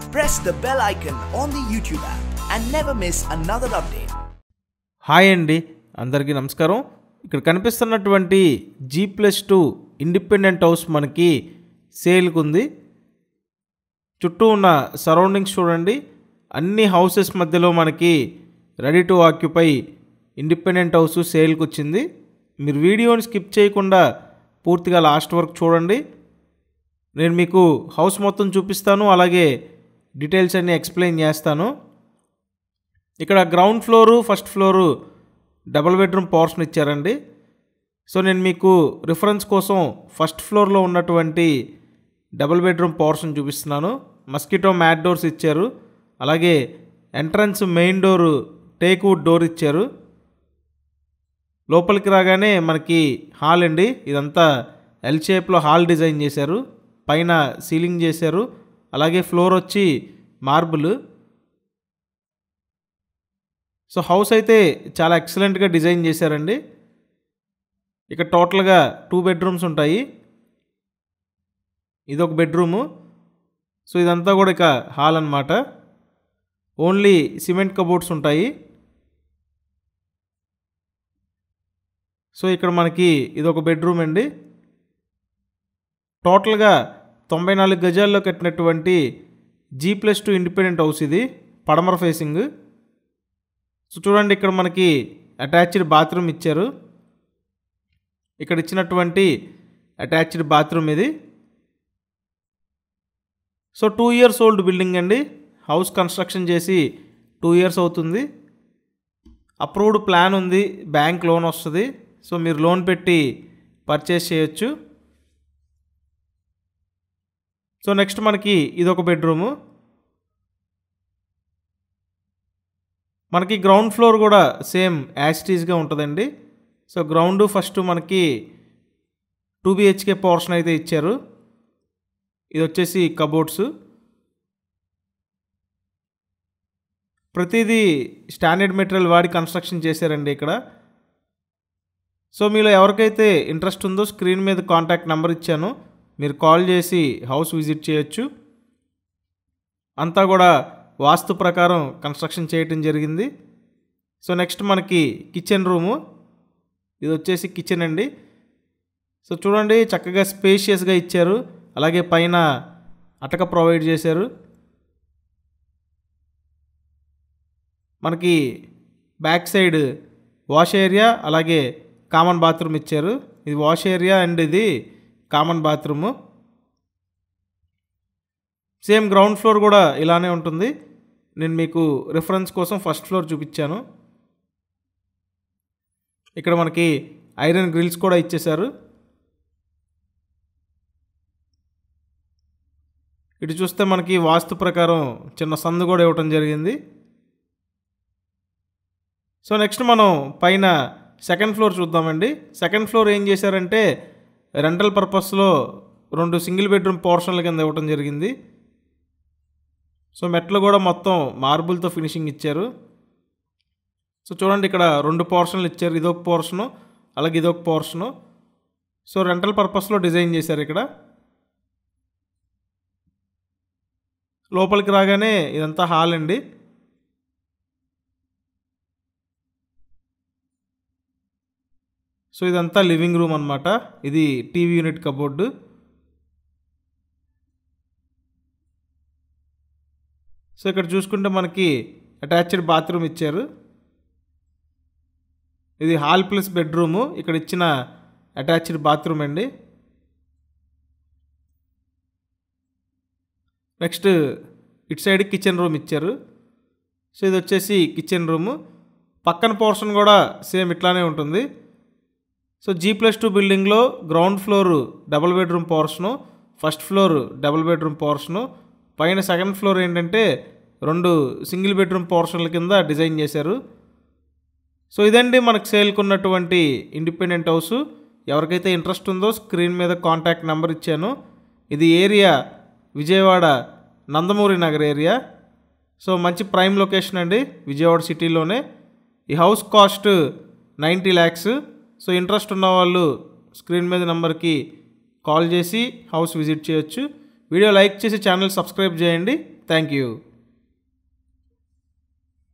press the bell icon on the YouTube app and never miss another update. Hi అండి అందరికీ నమస్కారం ఇక్కడ కనిపిస్తున్నటువంటి G plus two independent house మనకి సేల్కి ఉంది చుట్టూ ఉన్న సరౌండింగ్స్ చూడండి అన్ని హౌసెస్ మధ్యలో మనకి ready to occupy independent house సేల్కి వచ్చింది మీరు వీడియోని స్కిప్ చేయకుండా పూర్తిగా లాస్ట్ వరకు చూడండి నేను మీకు హౌస్ మొత్తం చూపిస్తాను అలాగే డీటెయిల్స్ అన్నీ ఎక్స్ప్లెయిన్ చేస్తాను ఇక్కడ ground floor first floor double bedroom portion ఇచ్చారండి సో నేను మీకు రిఫరెన్స్ కోసం ఫస్ట్ ఫ్లోర్లో ఉన్నటువంటి డబుల్ బెడ్రూమ్ పోర్షన్ చూపిస్తున్నాను మస్కిటో మ్యాట్ డోర్స్ ఇచ్చారు అలాగే entrance main door teak wood door ఇచ్చారు లోపలికి రాగానే మనకి హాల్ అండి ఇదంతా ఎల్ షేప్లో హాల్ డిజైన్ చేశారు పైన సీలింగ్ చేశారు అలాగే ఫ్లోర్ వచ్చి మార్బుల్ సో హౌస్ అయితే చాలా ఎక్సలెంట్గా డిజైన్ చేశారండి ఇక టోటల్గా టూ బెడ్రూమ్స్ ఉంటాయి ఇదొక బెడ్రూము సో ఇదంతా కూడా ఇక హాల్ అన్నమాట ఓన్లీ సిమెంట్ కబోర్డ్స్ ఉంటాయి సో ఇక్కడ మనకి ఇదొక బెడ్రూమ్ అండి టోటల్గా తొంభై నాలుగు గజాల్లో కట్టినటువంటి G plus two independent house ఇది పడమర ఫేసింగ్ సో చూడండి ఇక్కడ మనకి అటాచ్డ్ బాత్రూమ్ ఇచ్చారు ఇక్కడ ఇచ్చినటువంటి అటాచ్డ్ బాత్రూమ్ ఇది so two years old building అండి హౌస్ కన్స్ట్రక్షన్ చేసి టూ ఇయర్స్ అవుతుంది అప్రూవ్డ్ ప్లాన్ ఉంది బ్యాంక్ లోన్ వస్తుంది సో మీరు లోన్ పెట్టి పర్చేస్ చేయొచ్చు సో నెక్స్ట్ మనకి ఇదొక బెడ్రూము మనకి గ్రౌండ్ ఫ్లోర్ కూడా సేమ్ యాస్టీస్గా ఉంటుందండి సో గ్రౌండ్ ఫస్ట్ మనకి టూ బిహెచ్కే పోర్షన్ అయితే ఇచ్చారు ఇది వచ్చేసి కబోర్డ్స్ ప్రతిదీ స్టాండర్డ్ మెటీరియల్ వాడి కన్స్ట్రక్షన్ చేశారండి ఇక్కడ సో మీలో ఎవరికైతే ఇంట్రెస్ట్ ఉందో స్క్రీన్ మీద కాంటాక్ట్ నెంబర్ ఇచ్చాను మీరు కాల్ చేసి హౌస్ విజిట్ చేయొచ్చు అంతా కూడా వాస్తు ప్రకారం కన్స్ట్రక్షన్ చేయటం జరిగింది సో నెక్స్ట్ మనకి కిచెన్ రూము ఇది వచ్చేసి కిచెన్ అండి సో చూడండి చక్కగా స్పేషియస్గా ఇచ్చారు అలాగే పైన అటక ప్రొవైడ్ చేశారు మనకి బ్యాక్ సైడ్ వాష్ ఏరియా అలాగే కామన్ బాత్రూమ్ ఇచ్చారు ఇది వాష్ ఏరియా అండ్ ఇది common bathroom same ground floor కూడా ఇలానే ఉంటుంది నేను మీకు రిఫరెన్స్ కోసం ఫస్ట్ ఫ్లోర్ చూపించాను ఇక్కడ మనకి ఐరన్ గ్రిల్స్ కూడా ఇచ్చేశారు ఇటు చూస్తే మనకి వాస్తు ప్రకారం చిన్న సందు కూడా ఇవ్వటం జరిగింది సో నెక్స్ట్ మనం పైన సెకండ్ ఫ్లోర్ చూద్దామండి సెకండ్ ఫ్లోర్ ఏం చేశారంటే రెంటల్ పర్పస్లో రెండు సింగిల్ బెడ్రూమ్ పోర్షన్ల కింద ఇవ్వటం జరిగింది సో మెట్లు కూడా మొత్తం మార్బుల్తో ఫినిషింగ్ ఇచ్చారు సో చూడండి ఇక్కడ రెండు పోర్షన్లు ఇచ్చారు ఇదొక పోర్షను అలాగే ఇదొక పోర్షను సో రెంటల్ పర్పస్లో డిజైన్ చేశారు ఇక్కడ లోపలికి రాగానే ఇదంతా హాల్ అండి సో ఇదంతా లివింగ్ రూమ్ అనమాట ఇది టీవీ యూనిట్ కబోర్డు సో ఇక్కడ చూసుకుంటే మనకి అటాచ్డ్ బాత్రూమ్ ఇచ్చారు ఇది హాల్ ప్లస్ బెడ్రూము ఇక్కడ ఇచ్చిన అటాచ్డ్ బాత్రూమ్ అండి నెక్స్ట్ ఇటు సైడ్ కిచెన్ రూమ్ ఇచ్చారు సో ఇది వచ్చేసి కిచెన్ రూము పక్కన పోర్షన్ కూడా సేమ్ ఇట్లానే ఉంటుంది సో జీ ప్లస్ టూ బిల్డింగ్లో ground floor double bedroom portion first floor double bedroom portion పైన సెకండ్ ఫ్లోర్ ఏంటంటే రెండు సింగిల్ బెడ్రూమ్ పోర్షన్ల కింద డిజైన్ చేశారు సో ఇదండి మనకు సేల్కి ఉన్నటువంటి ఇండిపెండెంట్ హౌస్ ఎవరికైతే ఇంట్రెస్ట్ ఉందో స్క్రీన్ మీద కాంటాక్ట్ నెంబర్ ఇచ్చాను ఇది area Vijayawada Nandamuri Nagar area so మంచి ప్రైమ్ లొకేషన్ అండి విజయవాడ సిటీలోనే ఈ house cost ninety lakhs so interest ఉన్న వాళ్ళు స్క్రీన్ మీద నెంబర్కి కాల్ చేసి హౌస్ విజిట్ చేయొచ్చు వీడియో లైక్ చేసి ఛానల్ సబ్స్క్రైబ్ చేయండి థ్యాంక్ యూ